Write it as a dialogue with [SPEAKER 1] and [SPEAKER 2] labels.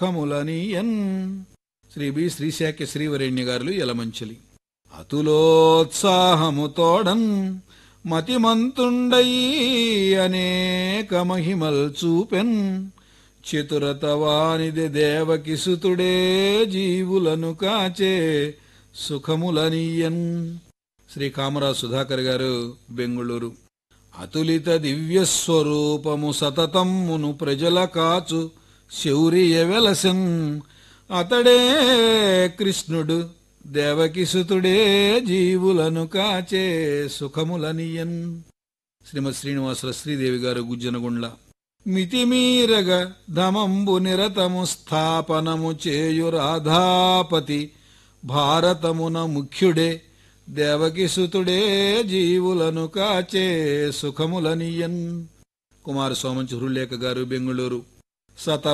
[SPEAKER 1] కములనియన్ Sri B Srishakhya Srivarenya గారులు యలమంచిలి అతులోత్సాహము తోడన్ మతిమంతుండయి అనేక మహిమల్ చూపెన్ చతురతవానిది దేవకి సుతుడే జీవులను కాచే సుఖములనియన్ శ్రీ కామరా సుధాకర్ గారు బెంగుళూరు అతులిత దివ్య స్వరూపము సతతమ్మును ప్రజల కాచు శౌర్య వెలసన్ అతడే కృష్ణుడు దేవకిసుతుడే జీవులను కాచే సుఖములనియన్ శ్రీమతి శ్రీనివాసుల శ్రీదేవి గారు గుజ్జనగుండ్ల మితిమీరగ ధమంబు నిరతము స్థాపనము చేయు రాధాపతి భారతమున ముఖ్యుడే దేవకిసుతుడే జీవులను కాచే సుఖములనియన్ కుమార సోమంచి హృల్లేఖ గారు బెంగుళూరు సత